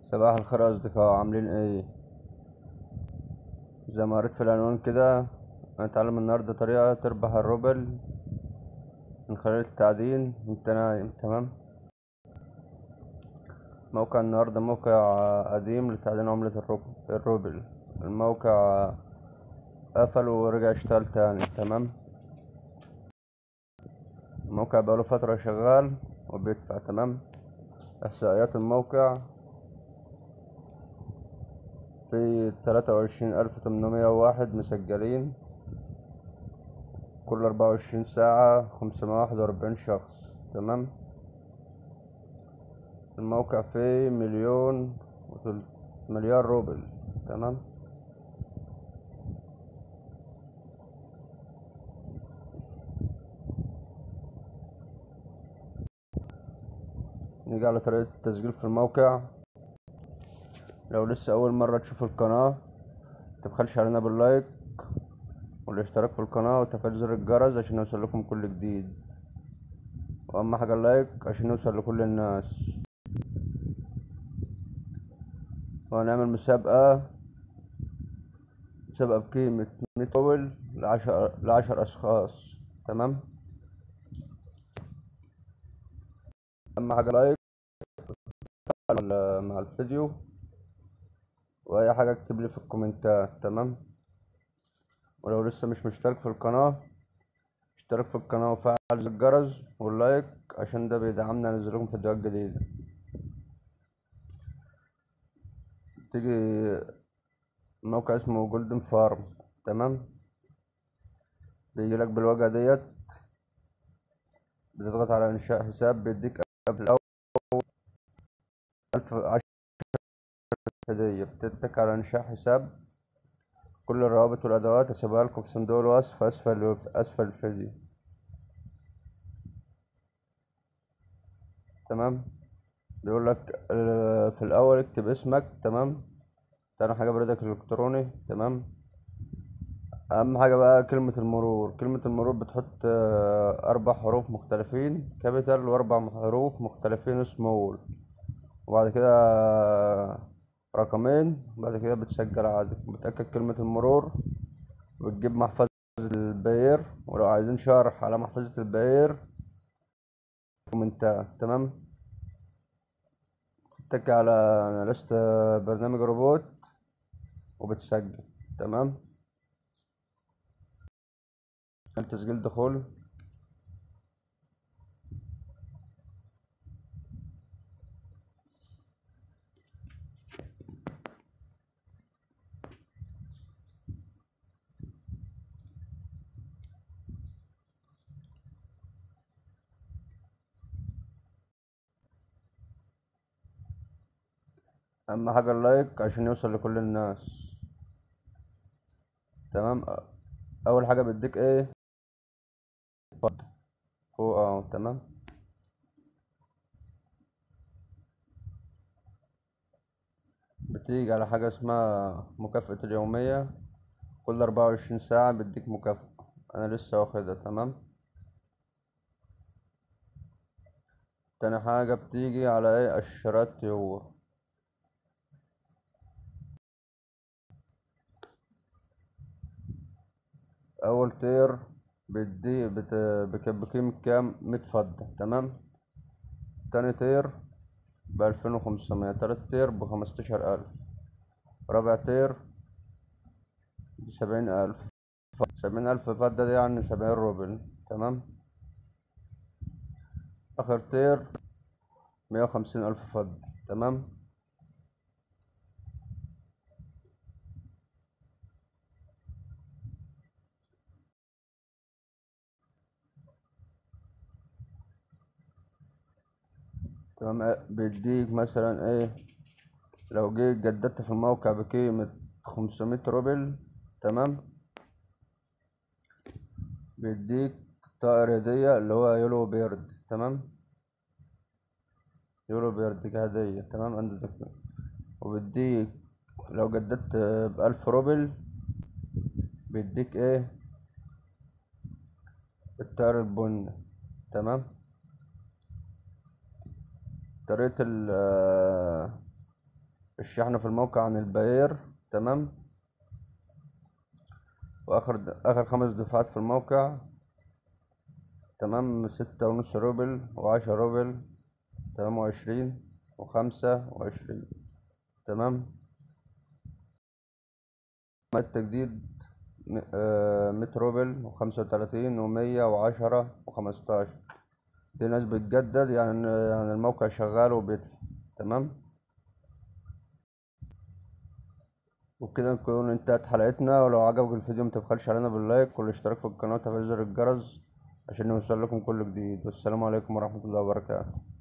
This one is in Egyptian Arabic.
صباح الخير يا أصدقاء عاملين ايه زي ما قريت في العنوان كده هنتعلم النهاردة طريقة تربح الروبل من خلال التعدين وانت نايم تمام موقع النهاردة موقع قديم لتعدين عملة الروب- الروبل الموقع قفل ورجع اشتغل تاني تمام الموقع بقاله فترة شغال وبيدفع تمام إحصائيات الموقع في تلاتة وعشرين ألف تمنمية وواحد مسجلين كل أربعة وعشرين ساعة خمسمية واحد وأربعين شخص تمام الموقع فيه مليون وتل... مليار روبل تمام نيجي على طريقة التسجيل في الموقع لو لسه أول مرة تشوف القناة متبخلش علينا باللايك والاشتراك في القناة وتفعيل زر الجرس عشان يوصل لكم كل جديد وأهم حاجة اللايك عشان يوصل لكل الناس وهنعمل مسابقة مسابقة بقيمة مية روبل لعشر لعشر أشخاص تمام أهم حاجة لايك مع الفيديو واي حاجه اكتب لي في الكومنتات تمام ولو لسه مش مشترك في القناه اشترك في القناه وفعل زر الجرس واللايك عشان ده بيدعمنا انزل لكم فيديوهات جديده تيجي موقع اسمه جولدن فارم تمام بيجيلك بالواجهه ديت بتضغط على انشاء حساب بيديك قبل الاول ألف عشر هدية بتتك على إنشاء حساب كل الروابط والأدوات هسيبها لكم في صندوق الوصف أسفل في أسفل الفيديو تمام بيقول لك في الأول اكتب اسمك تمام تاني حاجة بريدك الإلكتروني تمام أهم حاجة بقى كلمة المرور كلمة المرور بتحط أربع حروف مختلفين كابيتال وأربع حروف مختلفين سمول وبعد كده رقمين بعد كده بتسجل عادي بتأكد كلمة المرور وبتجيب محفظة الباير ولو عايزين شرح على محفظة الباير كومنتات تمام تتك على لست برنامج روبوت وبتسجل تمام تسجيل دخول اهم حاجه اللايك عشان يوصل لكل الناس تمام اول حاجه بديك ايه فوق اه تمام بتيجي على حاجه اسمها مكافأة اليومية كل أربعة وعشرين ساعة بديك مكافأة أنا لسه واخدها تمام تاني حاجة بتيجي على ايه اشتراك يورو اول تير بدي بت... بك... بقيمة كام مية فضة تمام تاني تير بألفين وخمسمية تالت تير بخمستاشر ألف رابع تير بسبعين ألف سبعين ألف فضة دي يعني سبعين روبل تمام آخر تير مية وخمسين ألف فضة تمام تمام بيديك مثلا ايه لو جيت جددت في الموقع بقيمة خمسمية روبل تمام بيديك طائر هدية اللي هو يولو بيرد تمام يولو بيرد كهدية تمام عندك وبيديك لو جددت بألف روبل بيديك ايه الطائر البني تمام طريقة ال الشحن في الموقع عن الباير تمام واخر د... اخر خمس دفعات في الموقع تمام ستة ونص روبل وعشرة روبل تمام وعشرين وخمسة وعشرين تمام التجديد م- آه، مية روبل وخمسة وتلاتين ومية وعشرة وخمستاشر دي ناس بتجدد يعني يعني الموقع شغال وبيدفع تمام وبكده نكون انتهت حلقتنا ولو عجبك الفيديو متبخلش علينا باللايك والاشتراك في القناة وتفعيل زر الجرس عشان يوصل لكم كل جديد والسلام عليكم ورحمة الله وبركاته